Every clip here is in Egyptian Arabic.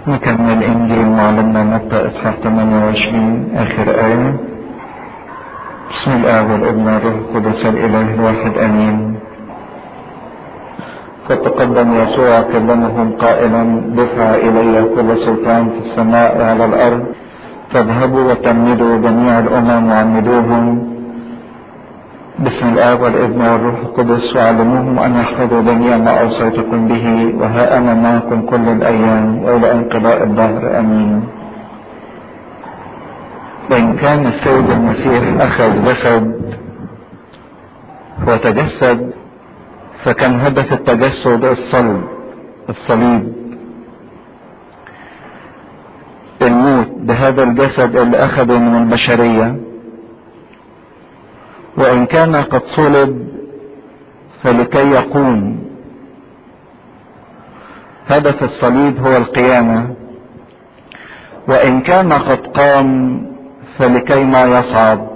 نكمل انجيل معلمنا متى اصحاح 28 اخر ايه بسم الله والابن والروح القدس الاله الواحد امين فتقدم يسوع كلمهم قائلا دفع الي كل سلطان في السماء وعلى الارض فاذهبوا وتمدوا جميع الامم وعمدوهم بسم الاب والابن والروح القدس وعلموهم ان يحفظوا جميع ما اوصيتكم به وها انا معكم كل الايام والى انقضاء الدهر امين وان كان السيد المسيح اخذ جسد وتجسد فكان هدف التجسد الصلب الصليب الموت بهذا الجسد اللي اخذه من البشريه وان كان قد صلب فلكي يقوم هدف الصليب هو القيامه وان كان قد قام فلكي ما يصعد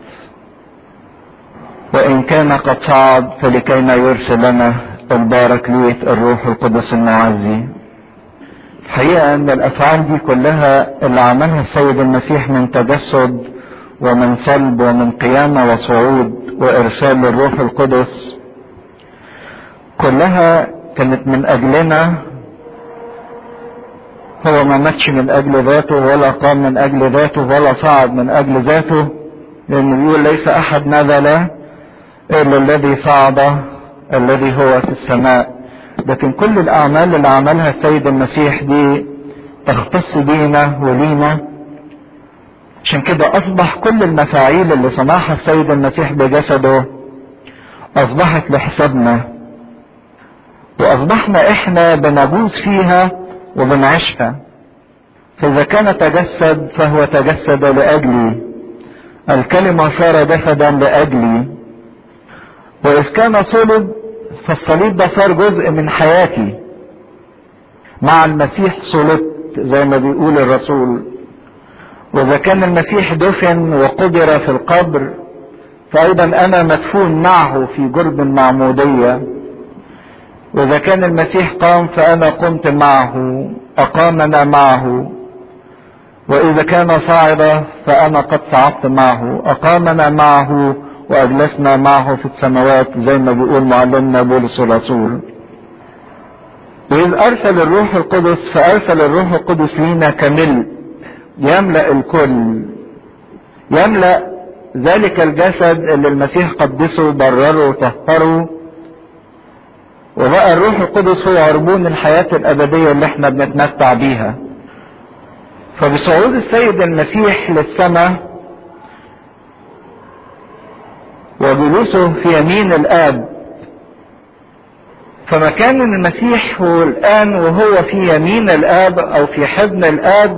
وان كان قد صعد فلكي ما يرسل لنا الباركليت الروح القدس المعزي الحقيقه ان الافعال دي كلها اللي عملها السيد المسيح من تجسد ومن صلب ومن قيامة وصعود وإرسال للروح القدس كلها كانت من أجلنا هو ما ماتش من أجل ذاته ولا قام من أجل ذاته ولا صعد من أجل ذاته لأنه بيقول ليس أحد نزل إلا الذي صعد الذي هو في السماء لكن كل الأعمال اللي عملها السيد المسيح دي تختص بينا ولينا عشان كده اصبح كل المفاعيل اللي صنعها السيد المسيح بجسده اصبحت لحسابنا واصبحنا احنا بنجوز فيها وبنعيشها فاذا كان تجسد فهو تجسد لاجلي الكلمة صار جسدا لاجلي واذ كان صلب فالصليب ده صار جزء من حياتي مع المسيح صلبت زي ما بيقول الرسول واذا كان المسيح دفن وقبر في القبر فايضا انا مدفون معه في جرب المعمودية واذا كان المسيح قام فانا قمت معه اقامنا معه واذا كان صاعدا فانا قد صعدت معه اقامنا معه واجلسنا معه في السماوات زي ما بيقول معلمنا بولس الرسول واذ ارسل الروح القدس فارسل الروح القدس لينا كملء يملأ الكل يملأ ذلك الجسد اللي المسيح قدسه برره وطهره وبقى الروح القدس هو عربون الحياة الأبدية اللي احنا بنتمتع بيها فبصعود السيد المسيح للسماء وجلوسه في يمين الآب فمكان المسيح هو الآن وهو في يمين الآب أو في حضن الآب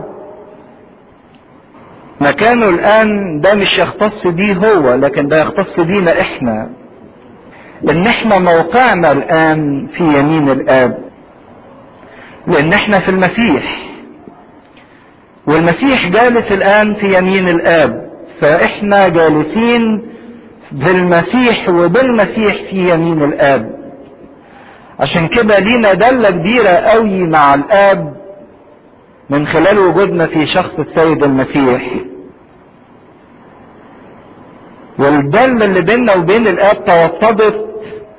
مكانه الان ده مش يختص بيه هو لكن ده يختص بينا احنا لان احنا موقعنا الان في يمين الاب لان احنا في المسيح والمسيح جالس الان في يمين الاب فاحنا جالسين بالمسيح وبالمسيح في يمين الاب عشان كده لينا دلة كبيرة قوي مع الاب من خلال وجودنا في شخص السيد المسيح والدم اللي بيننا وبين الاب توطدت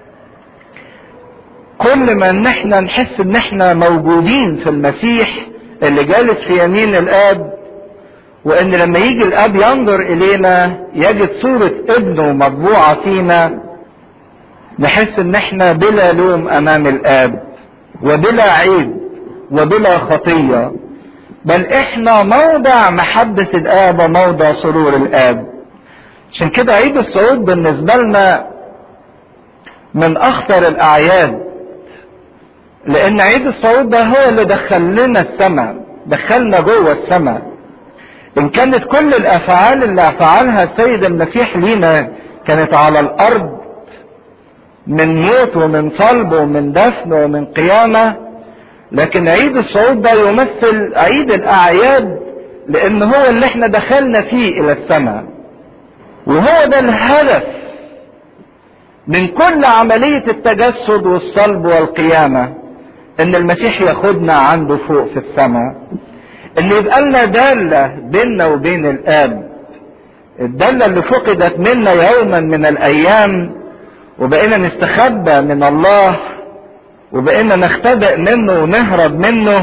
كل ما ان احنا نحس ان احنا موجودين في المسيح اللي جالس في يمين الاب وان لما يجي الاب ينظر الينا يجد صورة ابنه مطبوعة فينا نحس ان احنا بلا لوم امام الاب وبلا عيب وبلا خطيه بل احنا موضع محبة الاب وموضع سرور الاب عشان كده عيد الصعود بالنسبة لنا من اخطر الاعياد لان عيد الصعود ده هو اللي دخل لنا السماء دخلنا جوه السماء ان كانت كل الافعال اللي فعلها السيد المسيح لينا كانت على الارض من موت ومن صلب ومن دفن ومن قيامه لكن عيد الصعود ده يمثل عيد الاعياد لان هو اللي احنا دخلنا فيه الى السماء وهو ده الهدف من كل عملية التجسد والصلب والقيامة ان المسيح ياخدنا عنده فوق في السماء ان يبقى لنا دالة بيننا وبين الاب الدالة اللي فقدت منا يوما من الايام وبقينا نستخبى من الله وبقينا نختبئ منه ونهرب منه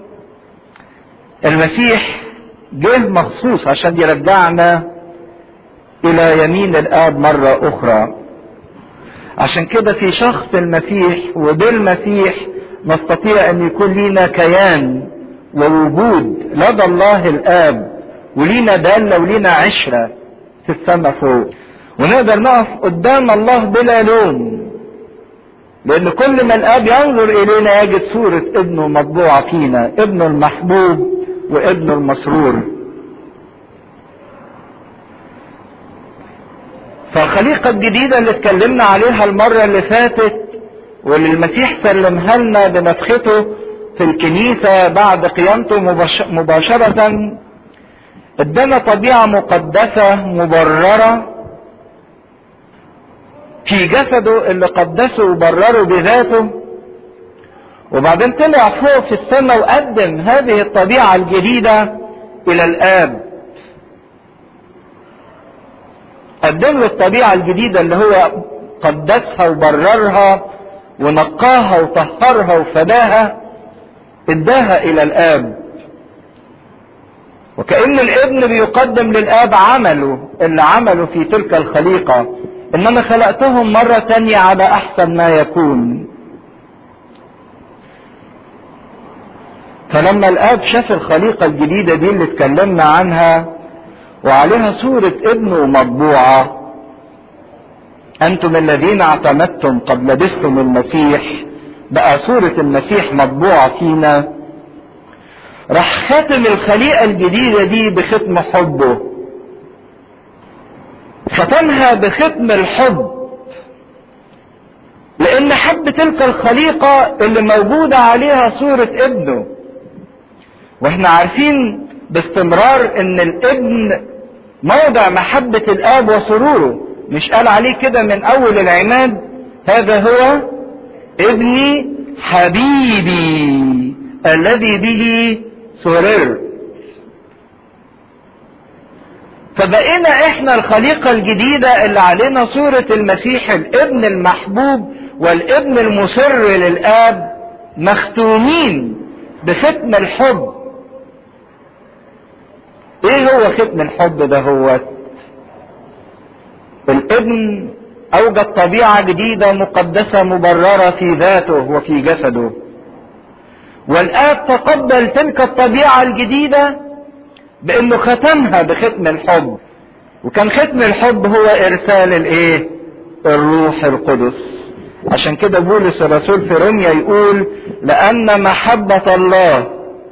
المسيح جه مخصوص عشان يرجعنا الى يمين الاب مرة اخرى عشان كده في شخص المسيح وبالمسيح نستطيع ان يكون لينا كيان ووجود لدى الله الاب ولينا دالة ولينا عشرة في السماء فوق ونقدر نقف قدام الله بلا لوم لان كل ما الاب ينظر الينا يجد صورة ابنه مطبوعة فينا ابنه المحبوب وابنه المسرور فالخليقة الجديدة اللي اتكلمنا عليها المرة اللي فاتت واللي المسيح سلمها لنا بنفخته في الكنيسة بعد قيامته مباشرة ادانا طبيعة مقدسة مبررة في جسده اللي قدسه وبرره بذاته وبعدين طلع فوق في السماء وقدم هذه الطبيعة الجديدة إلى الآب قدم له الطبيعة الجديدة اللي هو قدسها وبررها ونقاها وطهرها وفداها اداها إلى الآب وكأن الابن بيقدم للآب عمله اللي عمله في تلك الخليقة إن أنا خلقتهم مرة تانية على أحسن ما يكون فلما الآب شاف الخليقة الجديدة دي اللي اتكلمنا عنها وعليها صورة ابنه مطبوعة أنتم الذين اعتمدتم قد لبستم المسيح بقى صورة المسيح مطبوعة فينا راح خاتم الخليقة الجديدة دي بختم حبه ختمها بختم الحب لأن حب تلك الخليقة اللي موجودة عليها صورة ابنه واحنا عارفين باستمرار ان الابن موضع محبة الاب وسروره مش قال عليه كده من اول العناد هذا هو ابني حبيبي الذي به سررت فبقينا احنا الخليقة الجديدة اللي علينا صورة المسيح الابن المحبوب والابن المسر للاب مختومين بختم الحب ايه هو ختم الحب ده هو الابن اوجد طبيعة جديدة مقدسة مبررة في ذاته وفي جسده والاب تقبل تلك الطبيعة الجديدة بانه ختمها بختم الحب وكان ختم الحب هو ارسال الايه الروح القدس عشان كده بولس الرسول في روميا يقول لان محبة الله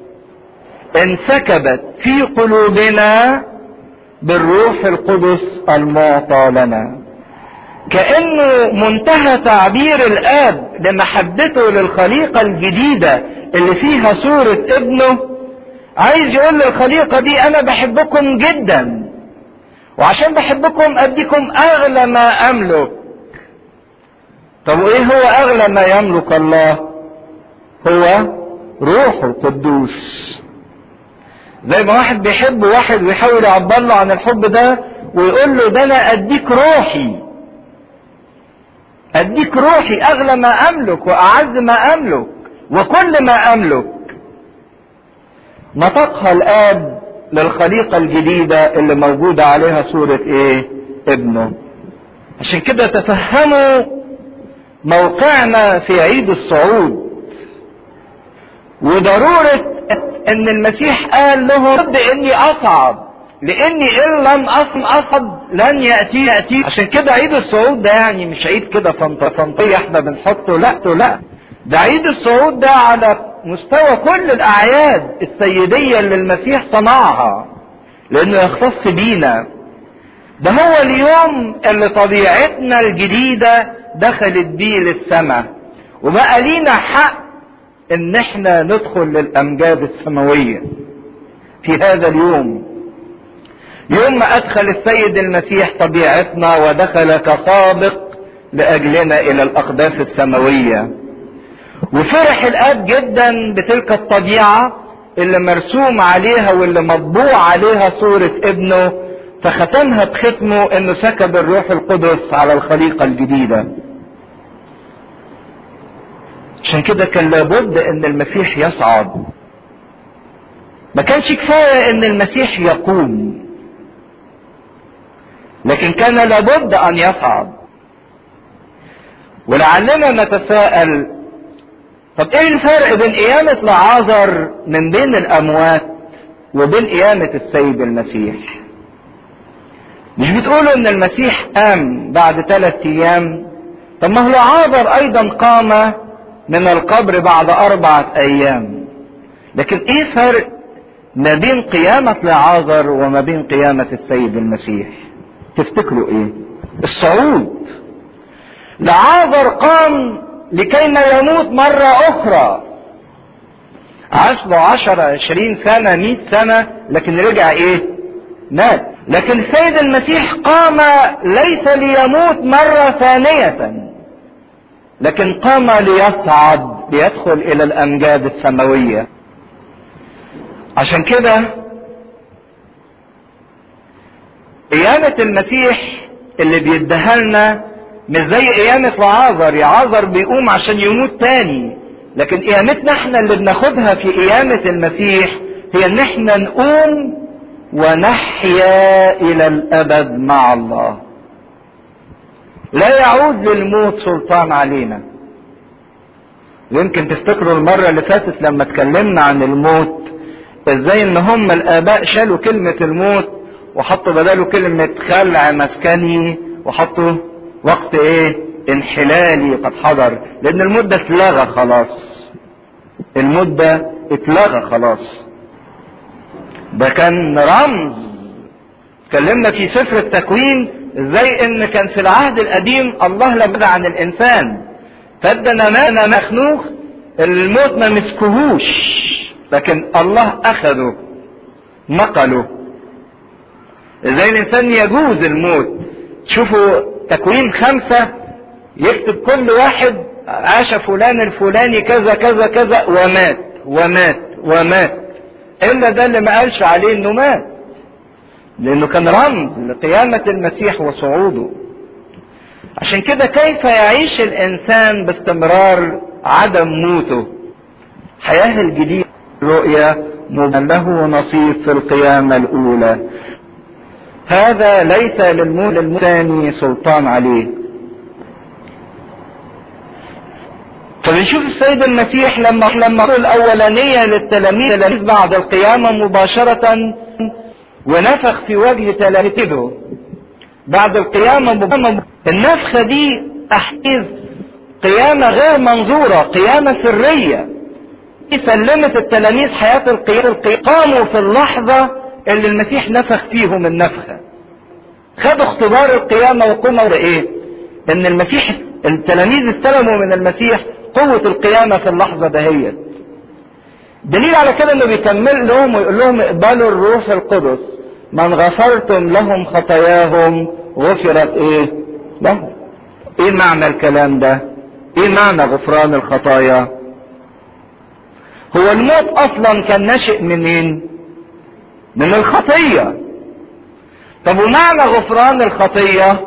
انسكبت في قلوبنا بالروح القدس المعطى لنا كانه منتهى تعبير الاب لمحبته للخليقه الجديده اللي فيها صوره ابنه عايز يقول للخليقه دي انا بحبكم جدا وعشان بحبكم اديكم اغلى ما املك طب وايه هو اغلى ما يملك الله هو روحه القدوس زي ما واحد بيحب واحد ويحاول يعبر له عن الحب ده ويقول له ده انا اديك روحي اديك روحي اغلى ما املك واعز ما املك وكل ما املك نطقها الاب للخليقه الجديده اللي موجوده عليها صوره ايه ابنه عشان كده تفهموا موقعنا في عيد الصعود وضروره ان المسيح قال له رد اني اصعد لاني ان لم اصم اصعد لن ياتي ياتي عشان كده عيد الصعود ده يعني مش عيد كده فنطيه احنا بنحطه لا لا ده عيد الصعود ده على مستوى كل الاعياد السيديه اللي المسيح صنعها لانه يختص بينا ده هو اليوم اللي طبيعتنا الجديده دخلت بيه للسماء وبقى لينا حق ان احنا ندخل للامجاد السماويه في هذا اليوم يوم ما ادخل السيد المسيح طبيعتنا ودخل كسابق لاجلنا الى الاقداس السماويه وفرح الاب جدا بتلك الطبيعة اللي مرسوم عليها واللي مطبوع عليها صورة ابنه فختمها بختمه انه سكب الروح القدس على الخليقة الجديدة عشان كده كان لابد ان المسيح يصعد ما كانش كفاية ان المسيح يقوم لكن كان لابد ان يصعد ولعلنا نتساءل طب ايه الفرق بين قيامة لعازر من بين الاموات وبين قيامة السيد المسيح مش بتقولوا ان المسيح قام بعد ثلاث ايام طب ما هو لعازر ايضا قام من القبر بعد اربعة ايام لكن ايه فرق ما بين قيامة لعازر وما بين قيامة السيد المسيح تفتكروا ايه الصعود لعازر قام لكي ما يموت مرة اخرى عاش له عشرة عشرين سنة مئة سنة لكن رجع ايه مات لكن السيد المسيح قام ليس ليموت مرة ثانية لكن قام ليصعد ليدخل الى الامجاد السماوية عشان كده قيامة المسيح اللي بيديها لنا مش زي قيامة لعازر يعازر بيقوم عشان يموت تاني لكن قيامتنا احنا اللي بناخدها في قيامة المسيح هي ان احنا نقوم ونحيا الى الابد مع الله لا يعود للموت سلطان علينا يمكن تفتكروا المرة اللي فاتت لما اتكلمنا عن الموت ازاي ان هم الاباء شالوا كلمة الموت وحطوا بداله كلمة خلع مسكني وحطوا وقت ايه انحلالي قد حضر لان المدة اتلغى خلاص المدة اتلغى خلاص ده كان رمز اتكلمنا في سفر التكوين ازاي ان كان في العهد القديم الله لم عن الانسان فادى نمانا مخنوخ الموت ما مسكهوش لكن الله اخذه نقله ازاي الانسان يجوز الموت شوفوا تكوين خمسة يكتب كل واحد عاش فلان الفلاني كذا كذا كذا ومات ومات ومات الا ده اللي ما قالش عليه انه مات لانه كان رمز لقيامة المسيح وصعوده عشان كده كيف يعيش الانسان باستمرار عدم موته حياة الجديدة رؤية له نصيب في القيامة الاولى هذا ليس للموت الثاني سلطان عليه فبنشوف السيد المسيح لما لما الاولانيه للتلاميذ بعد القيامه مباشره ونفخ في وجه تلاميذه بعد القيامه مباشرة النفخه دي احيز قيامه غير منظوره قيامه سريه سلمت التلاميذ حياه القيامه قاموا في اللحظه اللي المسيح نفخ فيهم النفخه خدوا اختبار القيامه وقموا ايه ان المسيح التلاميذ استلموا من المسيح قوة القيامة في اللحظة دهيت دليل على كده انه بيكمل لهم ويقول لهم اقبلوا الروح القدس من غفرتم لهم خطاياهم غفرت ايه لهم ايه معنى الكلام ده ايه معنى غفران الخطايا هو الموت اصلا كان ناشئ منين من الخطية طب ومعنى غفران الخطية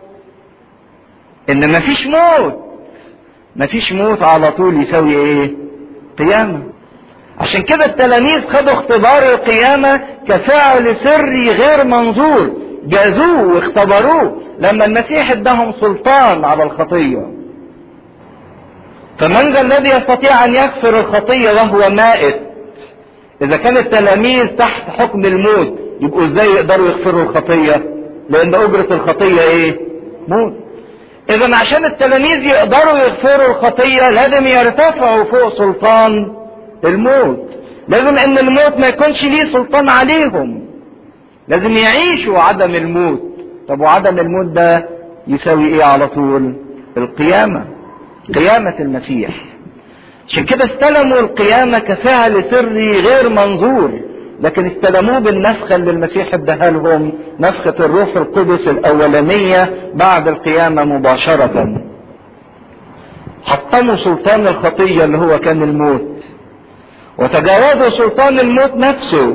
ان مفيش موت مفيش موت على طول يساوي ايه قيامة عشان كده التلاميذ خدوا اختبار القيامة كفعل سري غير منظور جازوه واختبروه لما المسيح ادهم سلطان على الخطية فمن ذا الذي يستطيع ان يغفر الخطية وهو مائت اذا كان التلاميذ تحت حكم الموت يبقوا ازاي يقدروا يغفروا الخطية لان اجرة الخطية ايه موت اذا عشان التلاميذ يقدروا يغفروا الخطية لازم يرتفعوا فوق سلطان الموت لازم ان الموت ما يكونش ليه سلطان عليهم لازم يعيشوا عدم الموت طب وعدم الموت ده يساوي ايه على طول القيامة قيامة المسيح عشان كده استلموا القيامة كفعل سري غير منظور لكن استلموه بالنفخة اللي المسيح اداها لهم نفخة الروح القدس الأولانية بعد القيامة مباشرة حطموا سلطان الخطية اللي هو كان الموت وتجاوزوا سلطان الموت نفسه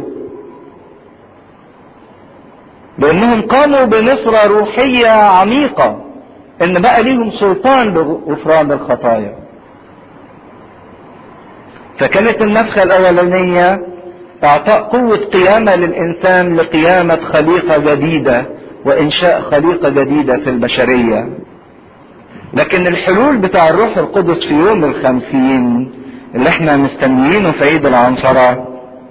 لانهم قاموا بنصرة روحية عميقة ان بقى ليهم سلطان بغفران الخطايا فكانت النفخة الاولانية اعطاء قوة قيامة للانسان لقيامة خليقة جديدة وانشاء خليقة جديدة في البشرية لكن الحلول بتاع الروح القدس في يوم الخمسين اللي احنا مستنيينه في عيد العنصرة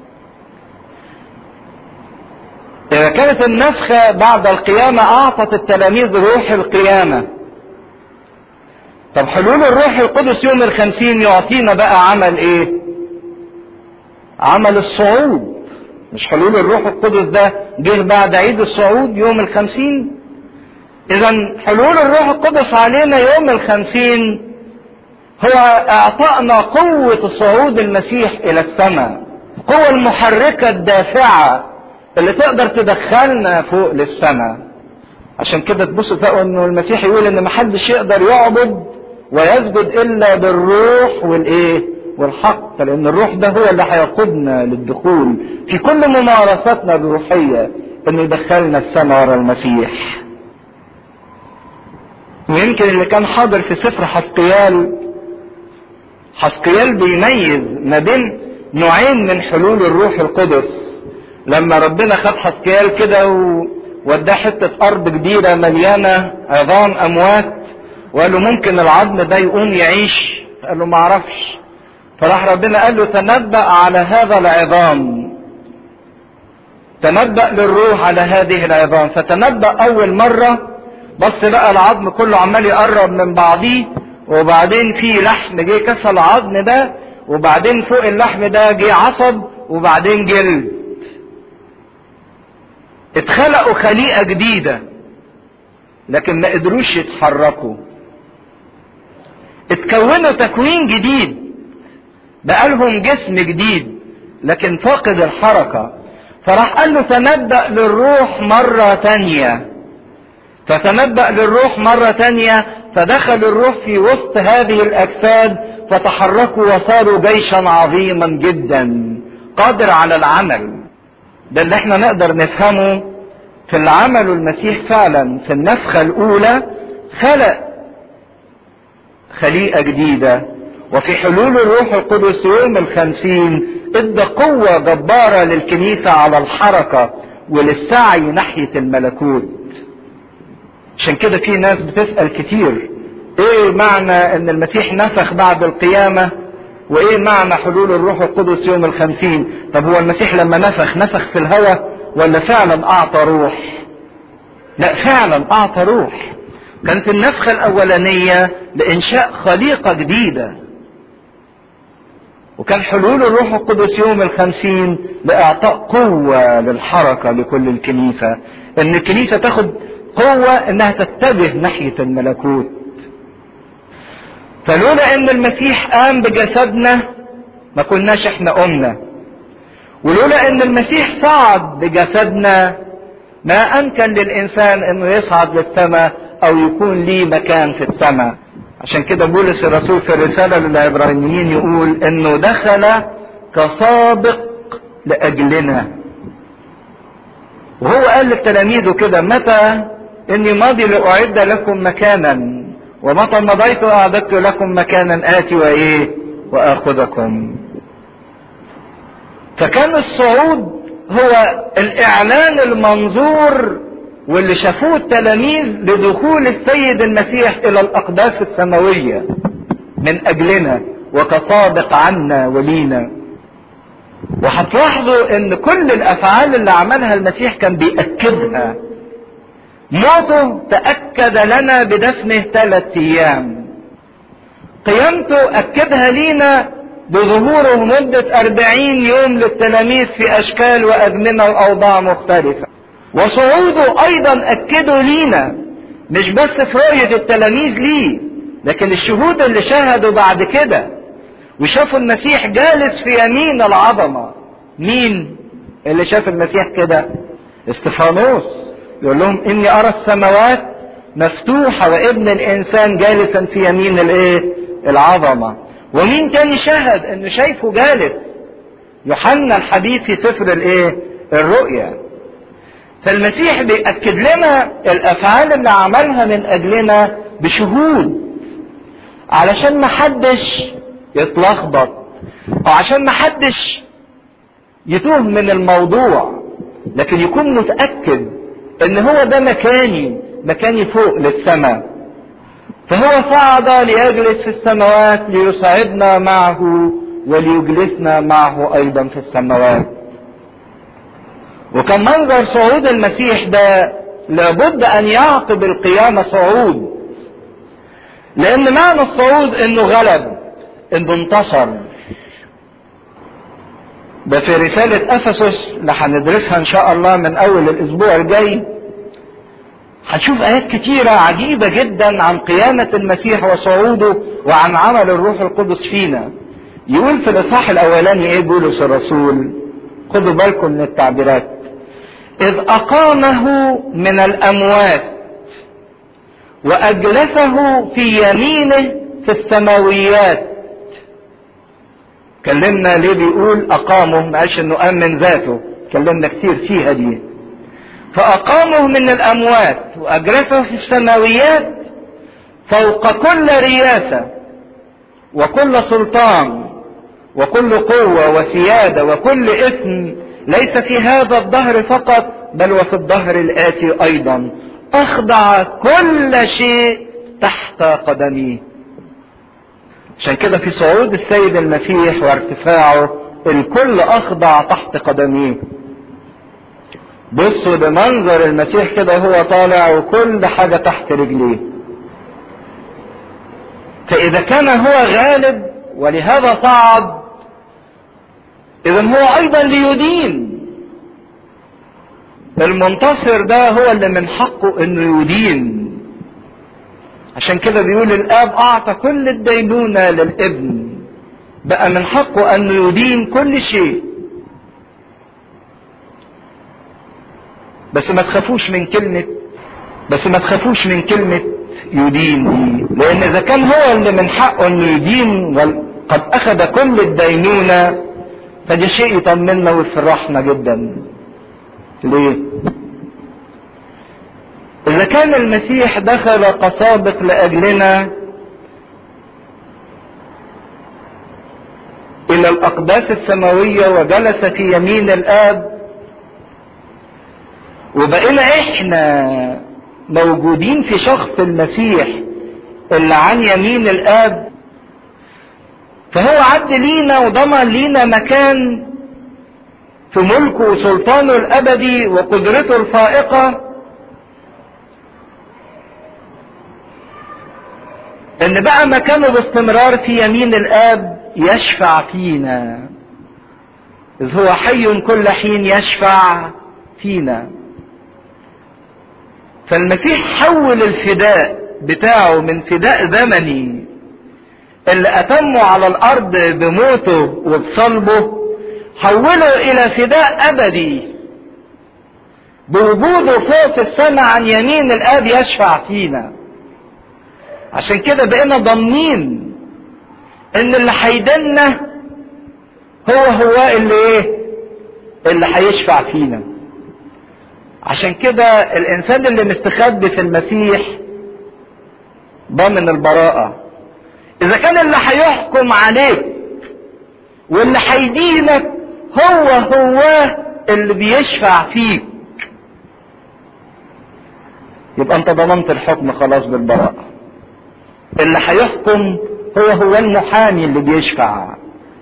إذا كانت النفخة بعد القيامة أعطت التلاميذ روح القيامة طب حلول الروح القدس يوم الخمسين يعطينا بقى عمل ايه عمل الصعود مش حلول الروح القدس ده جه بعد عيد الصعود يوم الخمسين اذا حلول الروح القدس علينا يوم الخمسين هو اعطائنا قوة صعود المسيح الى السماء القوة المحركة الدافعة اللي تقدر تدخلنا فوق للسماء عشان كده تبصوا تلاقوا انه المسيح يقول ان محدش يقدر يعبد ويسجد الا بالروح والايه والحق لان الروح ده هو اللي هيقودنا للدخول في كل ممارساتنا الروحية انه يدخلنا السماء ورا المسيح ويمكن اللي كان حاضر في سفر حسقيال حسقيال بيميز ما بين نوعين من حلول الروح القدس لما ربنا خد حسقيال كده ووداه حتة أرض كبيرة مليانة عظام أموات وقال له ممكن العظم ده يقوم يعيش قال له معرفش فراح ربنا قال له تنبأ على هذا العظام تنبأ للروح على هذه العظام فتنبأ أول مرة بص لقى العظم كله عمال يقرب من بعضيه وبعدين في لحم جه كسر العظم ده وبعدين فوق اللحم ده جه عصب وبعدين جلد اتخلقوا خليقة جديدة لكن ما قدروش يتحركوا اتكونوا تكوين جديد بقالهم جسم جديد لكن فاقد الحركة فراح قال له تنبأ للروح مرة تانية فتنبأ للروح مرة تانية فدخل الروح في وسط هذه الأجساد فتحركوا وصاروا جيشا عظيما جدا قادر على العمل ده اللي احنا نقدر نفهمه في اللي عمله المسيح فعلا في النفخة الأولى خلق خليقة جديدة وفي حلول الروح القدس يوم الخمسين ادى قوة جبارة للكنيسة على الحركة وللسعي ناحية الملكوت عشان كده في ناس بتسأل كتير ايه معنى ان المسيح نفخ بعد القيامة وايه معنى حلول الروح القدس يوم الخمسين طب هو المسيح لما نفخ نفخ في الهوى ولا فعلا اعطى روح لا فعلا اعطى روح كانت النفخة الاولانية لانشاء خليقة جديدة وكان حلول الروح القدس يوم الخمسين لاعطاء قوة للحركة لكل الكنيسة ان الكنيسة تاخد قوة انها تتجه ناحية الملكوت فلولا ان المسيح قام بجسدنا ما كناش احنا قمنا ولولا ان المسيح صعد بجسدنا ما امكن للانسان انه يصعد للسماء او يكون ليه مكان في السماء عشان كده بولس الرسول في الرسالة للعبرانيين يقول انه دخل كسابق لاجلنا وهو قال لتلاميذه كده متى اني ماضي لاعد لكم مكانا ومتى مضيت اعددت لكم مكانا اتي وايه واخذكم فكان الصعود هو الاعلان المنظور واللي شافوه التلاميذ لدخول السيد المسيح الى الاقداس السماويه من اجلنا وكسابق عنا ولينا وهتلاحظوا ان كل الافعال اللي عملها المسيح كان بيأكدها موته تأكد لنا بدفنه ثلاث ايام قيامته أكدها لينا بظهوره مدة أربعين يوم للتلاميذ في أشكال وأزمنة وأوضاع مختلفة وصعوده أيضا أكده لينا مش بس في رؤية التلاميذ ليه لكن الشهود اللي شاهدوا بعد كده وشافوا المسيح جالس في يمين العظمة مين اللي شاف المسيح كده استفانوس يقول لهم اني ارى السماوات مفتوحة وابن الانسان جالسا في يمين الايه العظمة ومين تاني شهد انه شايفه جالس يوحنا الحبيب في سفر الايه الرؤيا فالمسيح بيأكد لنا الافعال اللي عملها من اجلنا بشهود علشان ما حدش يتلخبط او عشان ما حدش يتوه من الموضوع لكن يكون متأكد ان هو ده مكاني مكاني فوق للسماء فهو صعد ليجلس في السماوات ليصعدنا معه وليجلسنا معه ايضا في السماوات وكان منظر صعود المسيح ده لابد ان يعقب القيامه صعود لان معنى الصعود انه غلب انه انتصر ده في رسالة افسس اللي هندرسها ان شاء الله من اول الاسبوع الجاي هنشوف ايات كتيرة عجيبة جدا عن قيامة المسيح وصعوده وعن عمل الروح القدس فينا يقول في الاصحاح الاولاني ايه بولس الرسول خدوا بالكم من التعبيرات اذ اقامه من الاموات واجلسه في يمينه في السماويات كلمنا ليه بيقول اقامه ما قالش انه قام من ذاته كلمنا كتير فيها دي فاقامه من الاموات واجلسه في السماويات فوق كل رياسه وكل سلطان وكل قوه وسياده وكل اسم ليس في هذا الظهر فقط بل وفي الظهر الاتي ايضا اخضع كل شيء تحت قدميه عشان كده في صعود السيد المسيح وارتفاعه الكل اخضع تحت قدميه بصوا ده منظر المسيح كده وهو طالع وكل حاجة تحت رجليه فإذا كان هو غالب ولهذا صعد إذا هو أيضا ليدين المنتصر ده هو اللي من حقه إنه يدين عشان كده بيقول الاب اعطى كل الدينونة للابن بقى من حقه انه يدين كل شيء بس ما تخافوش من كلمة بس ما تخافوش من كلمة يدين دي لان اذا كان هو اللي من حقه انه يدين قد اخذ كل الدينونة فده شيء يطمنا ويفرحنا جدا ليه إذا كان المسيح دخل كسابق لأجلنا إلى الأقداس السماوية وجلس في يمين الآب وبقينا إحنا موجودين في شخص المسيح اللي عن يمين الآب فهو عد لينا وضمن لينا مكان في ملكه وسلطانه الأبدي وقدرته الفائقة ان بقى مكانه باستمرار في يمين الاب يشفع فينا اذ هو حي كل حين يشفع فينا فالمسيح حول الفداء بتاعه من فداء زمني اللي اتمه على الارض بموته وبصلبه حوله الى فداء ابدي بوجوده فوق السماء عن يمين الاب يشفع فينا عشان كده بقينا ضامنين ان اللي هيدنا هو هو اللي ايه اللي هيشفع فينا عشان كده الانسان اللي مستخبي في المسيح ضامن البراءة اذا كان اللي هيحكم عليك واللي هيدينك هو هو اللي بيشفع فيك يبقى انت ضمنت الحكم خلاص بالبراءه اللي هيحكم هو هو المحامي اللي بيشفع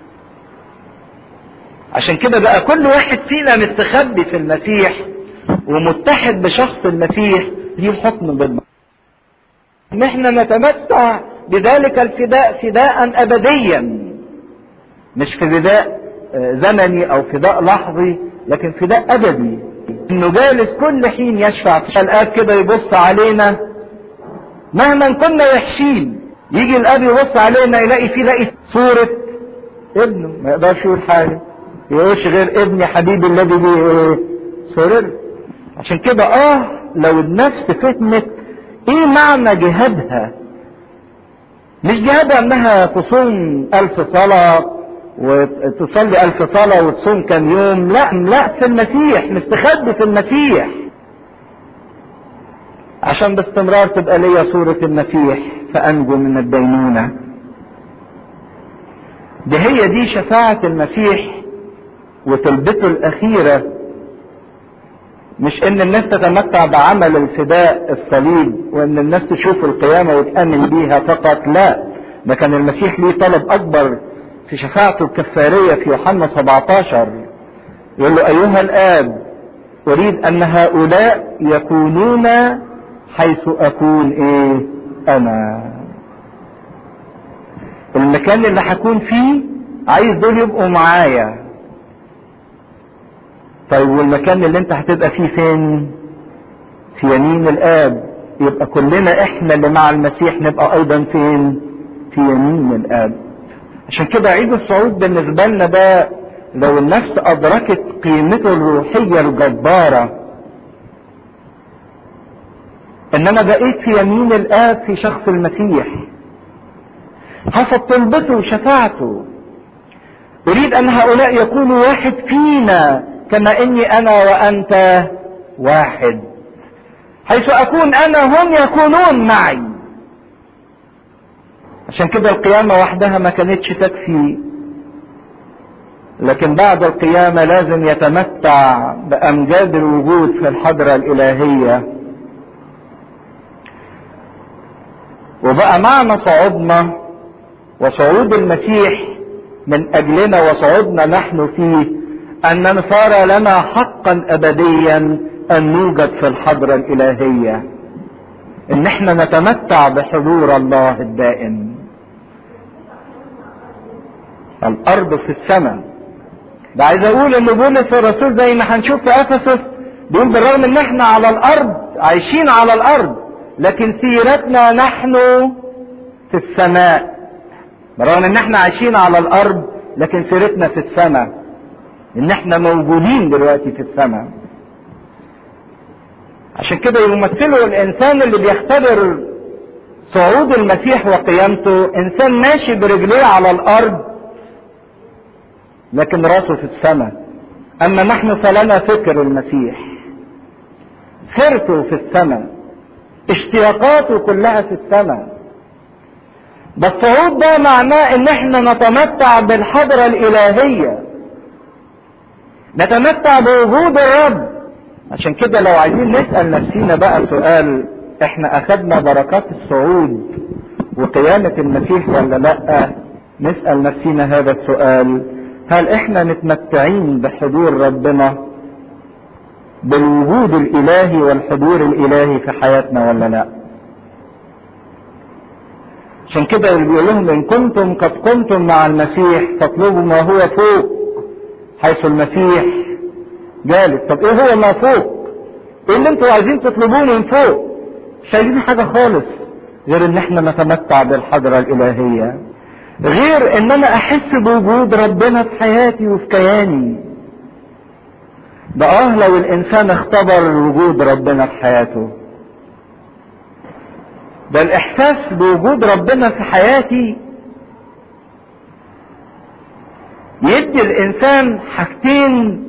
عشان كده بقى كل واحد فينا مستخبي في المسيح ومتحد بشخص المسيح ليه الحكم بالمعنى ان احنا نتمتع بذلك الفداء فداء ابديا مش فداء زمني او فداء لحظي لكن فداء ابدي انه جالس كل حين يشفع الاب كده يبص علينا مهما كنا وحشين يجي الاب يبص علينا يلاقي فيه لاقي صورة ابنه ما يقدرش يقول حاجة يقولش غير ابني حبيبي الذي بي ايه سرر عشان كده اه لو النفس فهمت ايه معنى جهادها مش جهادها انها تصوم الف صلاة وتصلي الف صلاة وتصوم كم يوم لا لا في المسيح مستخبي في المسيح عشان باستمرار تبقى ليا صورة المسيح فأنجو من الدينونة دي هي دي شفاعة المسيح وطلبته الأخيرة مش إن الناس تتمتع بعمل الفداء الصليب وإن الناس تشوف القيامة وتآمن بيها فقط لا ده كان المسيح ليه طلب أكبر في شفاعته الكفارية في يوحنا 17 يقول له أيها الآب أريد أن هؤلاء يكونون حيث أكون إيه أنا المكان اللي هكون فيه عايز دول يبقوا معايا طيب والمكان اللي انت هتبقى فيه فين في يمين الاب يبقى كلنا احنا اللي مع المسيح نبقى ايضا فين في يمين الاب عشان كده عيد الصعود بالنسبة لنا ده لو النفس ادركت قيمته الروحية الجبارة ان انا بقيت في يمين الاب في شخص المسيح حسب طلبته وشفاعته اريد ان هؤلاء يكونوا واحد فينا كما اني انا وانت واحد حيث اكون انا هم يكونون معي عشان كده القيامة وحدها ما كانتش تكفي لكن بعد القيامة لازم يتمتع بأمجاد الوجود في الحضرة الإلهية وبقى معنى صعودنا وصعود المسيح من أجلنا وصعودنا نحن فيه أننا صار لنا حقا أبديا أن نوجد في الحضرة الإلهية إن احنا نتمتع بحضور الله الدائم الأرض في السماء ده عايز أقول إن بولس الرسول زي ما هنشوف في أفسس بيقول بالرغم إن احنا على الأرض عايشين على الأرض لكن سيرتنا نحن في السماء بالرغم إن احنا عايشين على الأرض لكن سيرتنا في السماء ان احنا موجودين دلوقتي في السماء عشان كده يمثلوا الانسان اللي بيختبر صعود المسيح وقيامته انسان ماشي برجليه على الارض لكن راسه في السماء اما نحن فلنا فكر المسيح سيرته في السماء اشتياقاته كلها في السماء بس الصعود ده معناه ان احنا نتمتع بالحضرة الالهيه نتمتع بوجود الرب عشان كده لو عايزين نسأل نفسينا بقى سؤال احنا اخدنا بركات الصعود وقيامة المسيح ولا لا نسأل نفسينا هذا السؤال هل احنا متمتعين بحضور ربنا بالوجود الالهي والحضور الالهي في حياتنا ولا لا عشان كده اللي بيقول لهم ان كنتم قد قمتم مع المسيح فاطلبوا ما هو فوق حيث المسيح جالس طب ايه هو ما فوق ايه اللي انتوا عايزين تطلبوه من فوق مش عايزين حاجة خالص غير ان احنا نتمتع بالحضرة الالهية غير ان انا احس بوجود ربنا في حياتي وفي كياني ده اه لو الانسان اختبر وجود ربنا في حياته ده الاحساس بوجود ربنا في حياتي يدي الانسان حاجتين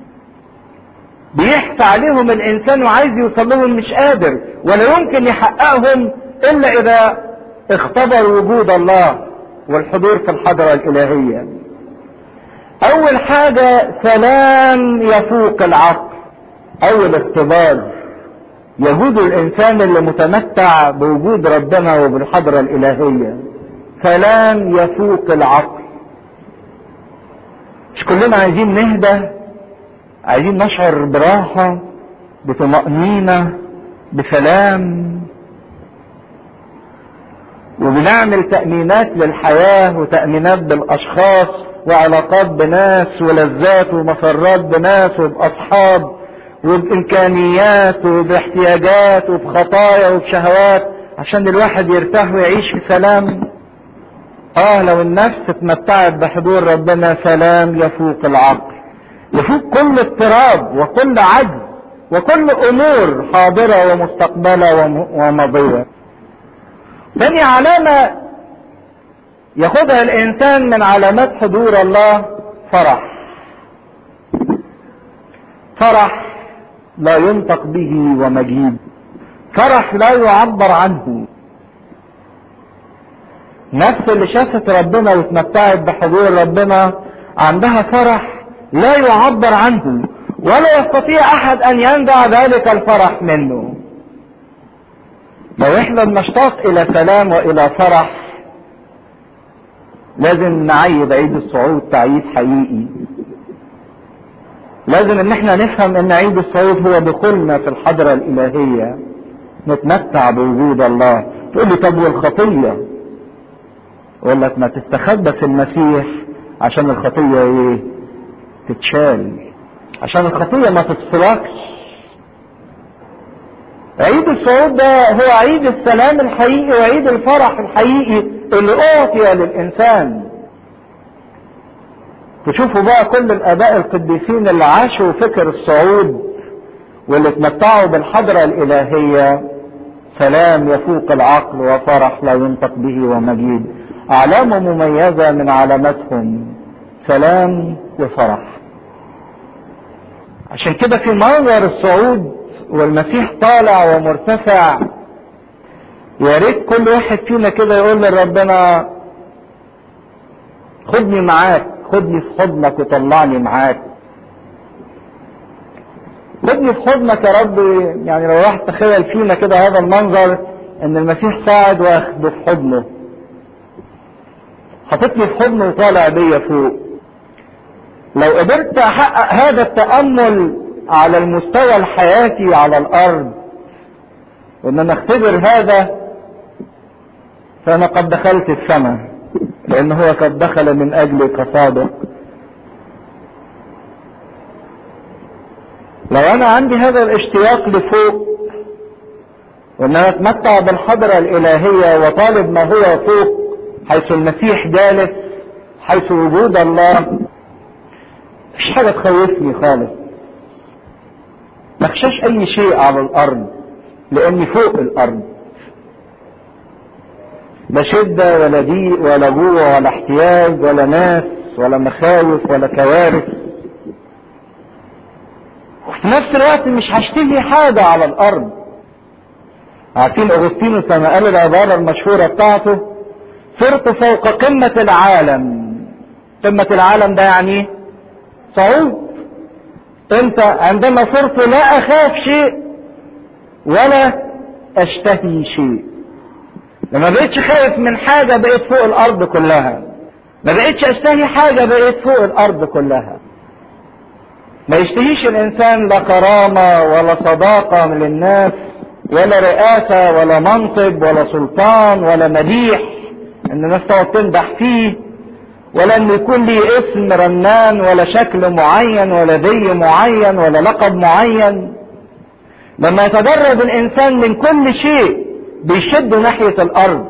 بيحث عليهم الانسان وعايز يوصل لهم مش قادر ولا يمكن يحققهم الا اذا اختبر وجود الله والحضور في الحضرة الالهية اول حاجة سلام يفوق العقل اول اختبار يجود الانسان اللي متمتع بوجود ربنا وبالحضرة الالهية سلام يفوق العقل مش كلنا عايزين نهدى عايزين نشعر براحة بطمأنينة بسلام وبنعمل تأمينات للحياة وتأمينات بالأشخاص وعلاقات بناس ولذات ومسرات بناس وبأصحاب وبإمكانيات وباحتياجات وبخطايا وبشهوات عشان الواحد يرتاح ويعيش في سلام اه لو النفس اتمتعت بحضور ربنا سلام يفوق العقل يفوق كل اضطراب وكل عجز وكل امور حاضرة ومستقبلة وماضية تاني علامة ياخدها الانسان من علامات حضور الله فرح فرح لا ينطق به ومجيد فرح لا يعبر عنه نفس اللي شافت ربنا واتمتعت بحضور ربنا عندها فرح لا يعبر عنه ولا يستطيع احد ان ينزع ذلك الفرح منه لو احنا بنشتاق الى سلام والى فرح لازم نعيد عيد الصعود تعييد حقيقي لازم ان احنا نفهم ان عيد الصعود هو دخولنا في الحضرة الالهية نتمتع بوجود الله تقول لي طب والخطية اقول لك ما تستخبى في المسيح عشان الخطية ايه تتشال عشان الخطية ما تفصلكش عيد الصعود ده هو عيد السلام الحقيقي وعيد الفرح الحقيقي اللي اعطي للانسان تشوفوا بقى كل الاباء القديسين اللي عاشوا فكر الصعود واللي اتمتعوا بالحضرة الالهية سلام يفوق العقل وفرح لا ينطق به ومجيد اعلام مميزة من علاماتهم سلام وفرح عشان كده في منظر الصعود والمسيح طالع ومرتفع يا ريت كل واحد فينا كده يقول لربنا خدني معاك خدني في حضنك وطلعني معاك خدني في حضنك يا رب يعني لو واحد تخيل فينا كده هذا المنظر ان المسيح صاعد واخده في حضنه حاططني في حضنه وطالع بيا فوق لو قدرت احقق هذا التامل على المستوى الحياتي على الارض وان انا اختبر هذا فانا قد دخلت السماء لان هو قد دخل من اجلي كصادق لو انا عندي هذا الاشتياق لفوق وان انا اتمتع بالحضرة الالهية وطالب ما هو فوق حيث المسيح جالس حيث وجود الله مفيش حاجة تخوفني خالص مخشاش اي شيء على الارض لاني فوق الارض لا شدة ولا ضيق ولا جوع ولا احتياج ولا ناس ولا مخاوف ولا كوارث وفي نفس الوقت مش هشتهي حاجة على الارض عارفين اغسطينوس لما قال العبارة المشهورة بتاعته صرت فوق قمة العالم قمة العالم ده يعني صعود انت عندما صرت لا اخاف شيء ولا اشتهي شيء لما بقيتش خايف من حاجة بقيت فوق الارض كلها ما بقيتش اشتهي حاجة بقيت فوق الارض كلها ما يشتهيش الانسان لا كرامة ولا صداقة من الناس ولا رئاسة ولا منصب ولا سلطان ولا مديح ان الناس تقعد تمدح فيه ولا ان يكون لي اسم رنان ولا شكل معين ولا ذي معين ولا لقب معين لما يتدرب الانسان من كل شيء بيشد ناحية الارض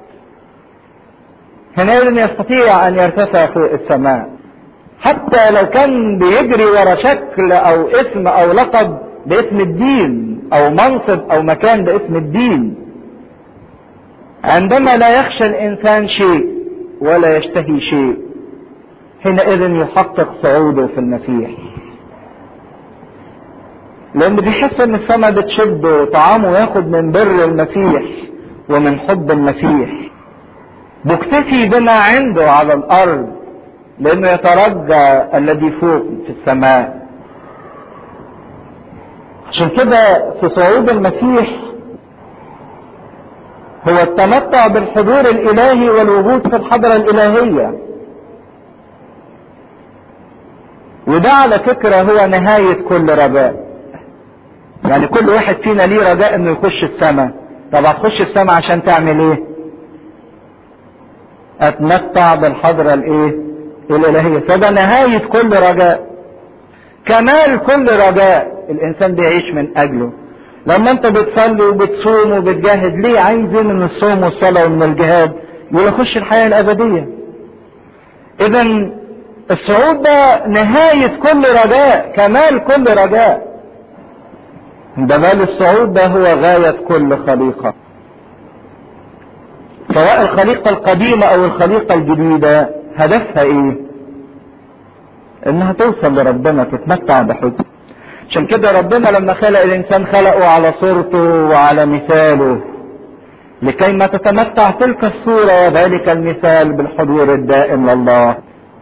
حينئذ يستطيع ان يرتفع فوق السماء حتى لو كان بيجري ورا شكل او اسم او لقب باسم الدين او منصب او مكان باسم الدين عندما لا يخشى الانسان شيء ولا يشتهي شيء حينئذ يحقق صعوده في المسيح لان بيحس ان السماء بتشده وطعامه ياخد من بر المسيح ومن حب المسيح مكتفي بما عنده على الارض لانه يترجى الذي فوق في السماء عشان كده في صعود المسيح هو التمتع بالحضور الالهي والوجود في الحضرة الالهية وده على فكرة هو نهاية كل رجاء يعني كل واحد فينا ليه رجاء انه يخش السماء طب هتخش السماء عشان تعمل ايه اتمتع بالحضرة الايه الالهية فده نهاية كل رجاء كمال كل رجاء الانسان بيعيش من اجله لما انت بتصلي وبتصوم وبتجاهد ليه عايز ايه من الصوم والصلاة ومن الجهاد يقول اخش الحياة الابدية اذا الصعود ده نهاية كل رجاء كمال كل رجاء ده بال الصعود ده هو غاية كل خليقة سواء الخليقة القديمة او الخليقة الجديدة هدفها ايه انها توصل لربنا تتمتع بحب عشان كده ربنا لما خلق الانسان خلقه على صورته وعلى مثاله لكي ما تتمتع تلك الصورة وذلك المثال بالحضور الدائم لله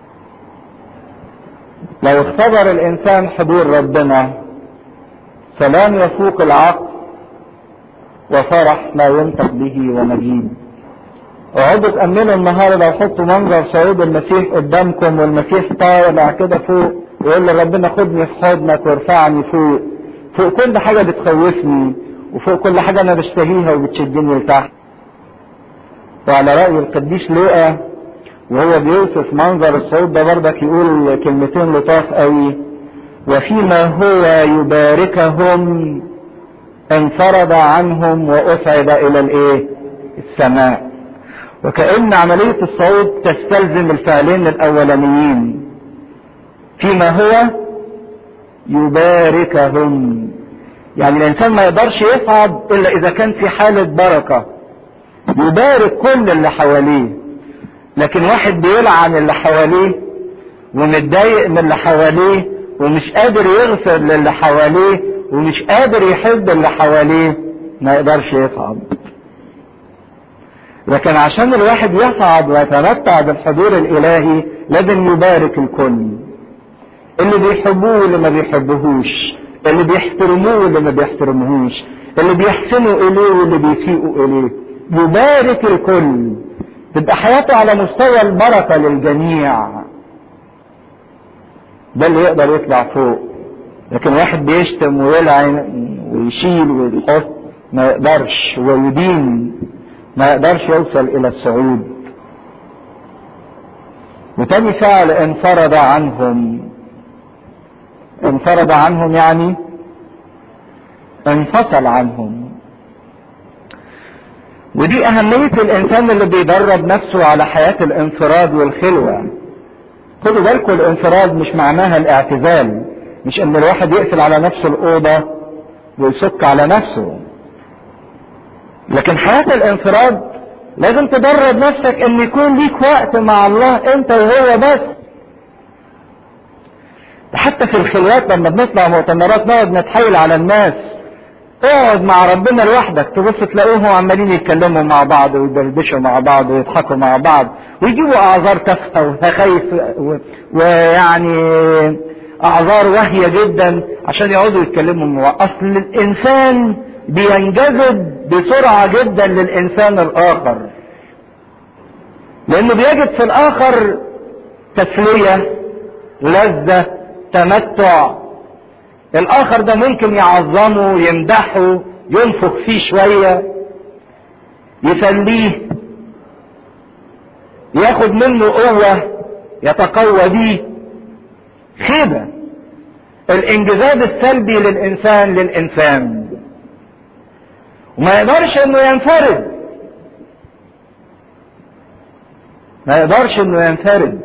لو اختبر الانسان حضور ربنا سلام يفوق العقل وفرح لا ينطق به ومجيد اقعدوا تأمنوا النهارده لو حطوا منظر صعود المسيح قدامكم والمسيح طالع كده فوق ويقول لربنا خدني في حضنك وارفعني فوق فوق كل حاجه بتخوفني وفوق كل حاجه انا بشتهيها وبتشدني لتحت وعلى رأي القديس لوقا وهو بيوصف منظر الصعود ده برضك يقول كلمتين لطاف قوي وفيما هو يباركهم انفرد عنهم وأصعد إلى الإيه؟ السماء وكأن عملية الصعود تستلزم الفعلين الأولانيين فيما هو يباركهم يعني الإنسان ما يقدرش يصعد إلا إذا كان في حالة بركة يبارك كل اللي حواليه لكن واحد بيلعن اللي حواليه ومتضايق من اللي حواليه ومش قادر يغفر للي حواليه ومش قادر يحب اللي حواليه ما يقدرش يصعد لكن عشان الواحد يصعد ويتمتع بالحضور الالهي لازم يبارك الكل اللي بيحبوه واللي ما بيحبوهوش اللي بيحترموه واللي ما بيحترموهوش اللي بيحسنوا اليه واللي بيسيئوا اليه يبارك الكل تبقى حياته على مستوى البركة للجميع ده اللي يقدر يطلع فوق لكن واحد بيشتم ويلعن ويشيل ويحط ما يقدرش ويدين ما يقدرش يوصل الى الصعود وتاني فعل انفرد عنهم انفرد عنهم يعني انفصل عنهم ودي أهمية الإنسان اللي بيدرب نفسه على حياة الانفراد والخلوة خدوا بالكم الانفراد مش معناها الاعتزال مش ان الواحد يقفل على نفسه الأوضة ويسك على نفسه لكن حياة الانفراد لازم تدرب نفسك ان يكون ليك وقت مع الله انت وهو بس حتى في الخلوات لما بنطلع مؤتمرات نقعد نتحايل على الناس اقعد مع ربنا لوحدك تبص تلاقوهم عمالين يتكلموا مع بعض ويدردشوا مع بعض ويضحكوا مع بعض ويجيبوا اعذار تافهه وخايف ويعني اعذار واهيه جدا عشان يقعدوا يتكلموا مع بعض اصل الانسان بينجذب بسرعه جدا للانسان الاخر لانه بيجد في الاخر تسليه لذه تمتع الاخر ده ممكن يعظمه يمدحه ينفخ فيه شوية يسليه ياخد منه قوة يتقوى بيه خيبة الانجذاب السلبي للانسان للانسان وما يقدرش انه ينفرد ما يقدرش انه ينفرد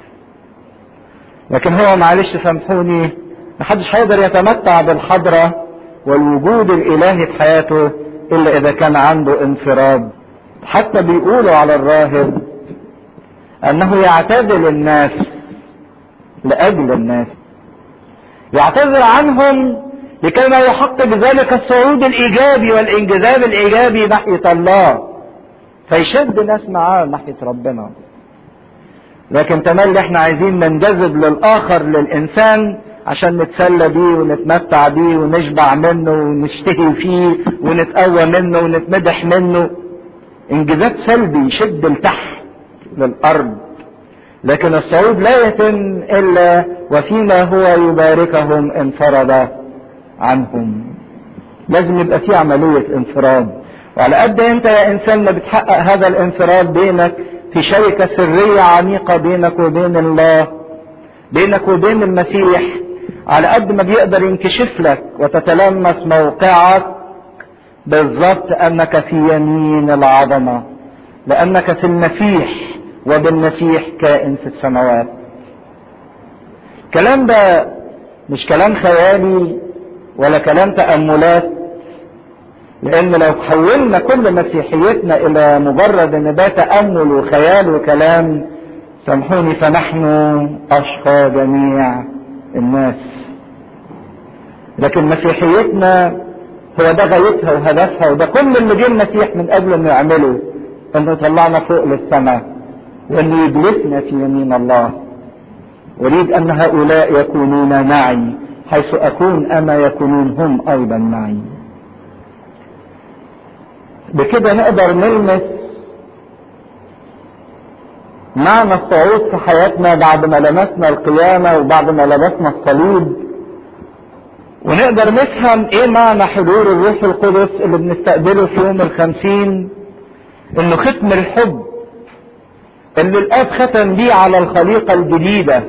لكن هو معلش سامحوني محدش هيقدر يتمتع بالحضرة والوجود الإلهي في حياته إلا إذا كان عنده انفراد حتى بيقولوا على الراهب أنه يعتزل الناس لأجل الناس يعتذر عنهم لكي ما يحقق ذلك الصعود الإيجابي والإنجذاب الإيجابي ناحية الله فيشد ناس معاه ناحية ربنا لكن تملي احنا عايزين ننجذب للآخر للإنسان عشان نتسلى بيه ونتمتع بيه ونشبع منه ونشتهي فيه ونتقوى منه ونتمدح منه انجذاب سلبي يشد لتحت للارض لكن الصعود لا يتم الا وفيما هو يباركهم انفرد عنهم لازم يبقى في عملية انفراد وعلى قد انت يا انسان ما بتحقق هذا الانفراد بينك في شركة سرية عميقة بينك وبين الله بينك وبين المسيح على قد ما بيقدر ينكشف لك وتتلمس موقعك بالضبط انك في يمين العظمه لانك في المسيح وبالمسيح كائن في السماوات الكلام ده مش كلام خيالي ولا كلام تاملات لان لو حولنا كل مسيحيتنا الى مجرد ان ده تامل وخيال وكلام سامحوني فنحن اشقى جميع الناس لكن مسيحيتنا هو ده غايتها وهدفها وده كل اللي جه المسيح من قبل انه يعمله انه يطلعنا فوق للسماء وانه يجلسنا في يمين الله اريد ان هؤلاء يكونون معي حيث اكون انا يكونون هم ايضا معي بكده نقدر نلمس معنى الصعود في حياتنا بعد ما لمسنا القيامة وبعد ما لمسنا الصليب ونقدر نفهم ايه معنى حضور الروح القدس اللي بنستقبله في يوم الخمسين انه ختم الحب اللي الاب ختم بيه على الخليقة الجديدة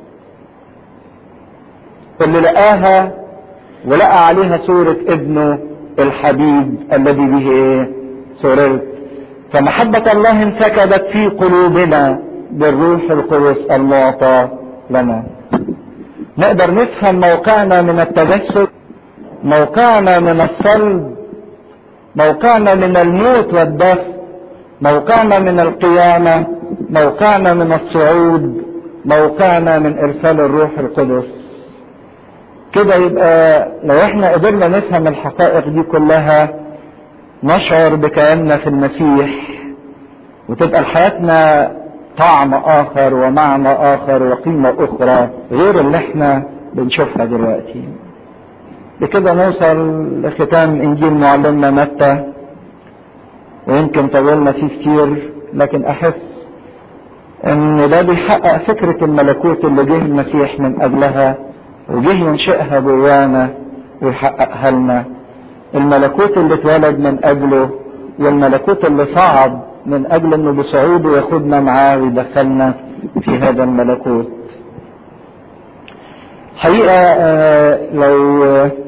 اللي لقاها ولقى عليها صورة ابنه الحبيب الذي به ايه سررت فمحبة الله انسكبت في قلوبنا بالروح القدس المعطى لنا نقدر نفهم موقعنا من التجسد موقعنا من الصلب موقعنا من الموت والدفن موقعنا من القيامة موقعنا من الصعود موقعنا من ارسال الروح القدس كده يبقى لو احنا قدرنا نفهم الحقائق دي كلها نشعر بكياننا في المسيح وتبقى لحياتنا طعم اخر ومعنى اخر وقيمة اخرى غير اللي احنا بنشوفها دلوقتي بكده نوصل لختام انجيل معلمنا متى ويمكن طولنا فيه كتير لكن احس ان ده بيحقق فكرة الملكوت اللي جه المسيح من قبلها وجه ينشئها جوانا ويحققها لنا الملكوت اللي اتولد من اجله والملكوت اللي صعد من اجل انه بصعوده ياخدنا معاه ويدخلنا في هذا الملكوت حقيقة لو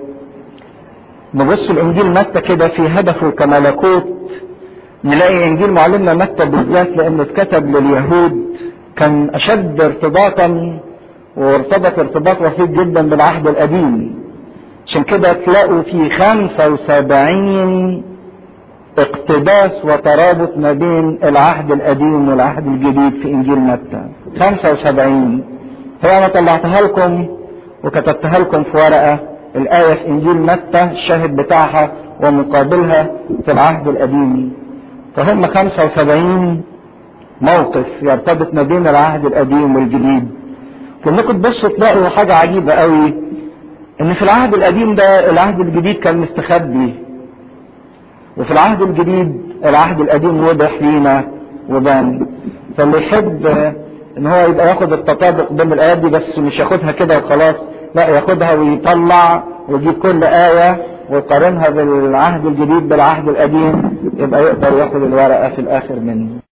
نبص الانجيل متى كده في هدفه كملكوت نلاقي انجيل معلمنا متى بالذات لانه اتكتب لليهود كان اشد ارتباطا وارتبط ارتباط وثيق جدا بالعهد القديم عشان كده تلاقوا في خمسة وسبعين اقتباس وترابط ما بين العهد القديم والعهد الجديد في انجيل متى خمسة وسبعين هو انا طلعتها لكم وكتبتها لكم في ورقة الآية في انجيل متى الشاهد بتاعها ومقابلها في العهد القديم فهم خمسة وسبعين موقف يرتبط ما بين العهد القديم والجديد كنكم تبصوا تلاقوا حاجة عجيبة قوي ان في العهد القديم ده العهد الجديد كان مستخبي وفي العهد الجديد العهد القديم وضح لينا وبان فاللي يحب ان هو يبقى ياخد التطابق بين الايات دي بس مش ياخدها كده وخلاص لا ياخدها ويطلع ويجيب كل آية ويقارنها بالعهد الجديد بالعهد القديم يبقى يقدر ياخد الورقة في الآخر منه